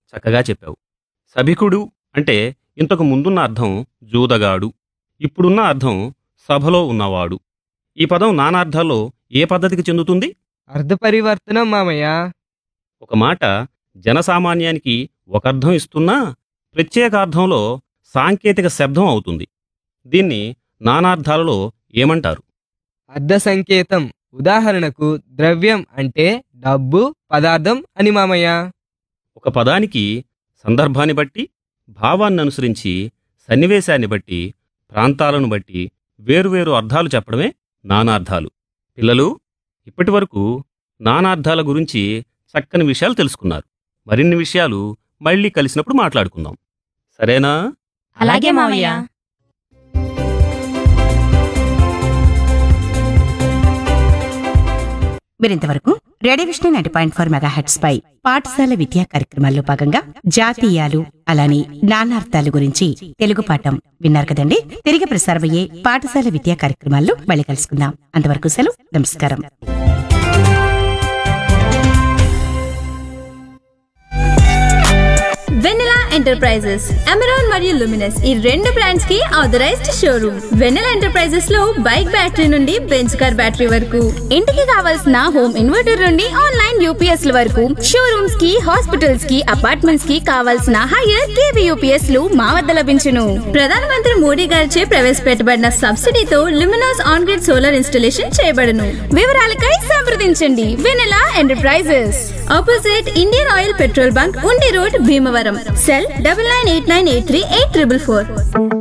చక్కగా చెప్పావు సభికుడు అంటే ఇంతకు ముందున్న అర్థం జూదగాడు ఇప్పుడున్న అర్థం సభలో ఉన్నవాడు ఈ పదం నానార్థాల్లో ఏ పద్ధతికి చెందుతుంది అర్ధ పరివర్తనం మామయ్య ఒక మాట జనసామాన్యానికి ఒక అర్థం ఇస్తున్నా ప్రత్యేకార్థంలో సాంకేతిక శబ్దం అవుతుంది దీన్ని నానార్థాలలో ఏమంటారు అర్ధ సంకేతం ఉదాహరణకు ద్రవ్యం అంటే డబ్బు పదార్థం అని మామయ్య ఒక పదానికి సందర్భాన్ని బట్టి భావాన్ని అనుసరించి సన్నివేశాన్ని బట్టి ప్రాంతాలను బట్టి వేరువేరు అర్థాలు చెప్పడమే నానార్థాలు పిల్లలు ఇప్పటివరకు నానార్థాల గురించి చక్కని విషయాలు తెలుసుకున్నారు మరిన్ని విషయాలు మళ్ళీ కలిసినప్పుడు మాట్లాడుకుందాం సరేనా అలాగే మామయ్య మీరింతవరకు radio Vishnu ninety point four megahertz పై పాఠశాల విద్యా కార్యక్రమాల్లో భాగంగా జాతీయాలు అలానే నానార్థాలు గురించి తెలుగు పాఠం విన్నారు కదండి తిరిగి ప్రసారమయ్యే పాఠశాల విద్యా కార్యక్రమాల్లో మళ్ళీ కలుసుకుందాం అంతవరకు సెలవు నమస్కారం వెన్నెలా ఎంటర్ప్రైజెస్ అమెరాన్ మరియు లుమినస్ ఈ రెండు బ్రాండ్స్ కి ఆథరైజ్డ్ షోరూమ్ వెన్నెలా ఎంటర్ప్రైజెస్ లో బైక్ బ్యాటరీ నుండి బెంచ్ కార్ బ్యాటరీ వరకు ఇంటికి కావాల్సిన హోమ్ ఇన్వర్టర్ నుండి ఆన్లైన్ యూపీఎస్ ల వరకు షోరూమ్స్ కి హాస్పిటల్స్ కి అపార్ట్మెంట్స్ కి కావాల్సిన హైయర్ కేవీ యూపీఎస్ లు మా వద్ద లభించును ప్రధానమంత్రి మోడీ గారిచే ప్రవేశపెట్టబడిన సబ్సిడీతో Luminous on grid solar installation చేయబడును వివరాలకై సంప్రదించండి Vennela enterprises opposite Indian oil petrol bunk Undi road Bhimavaram cell double nine eight nine eight three eight triple four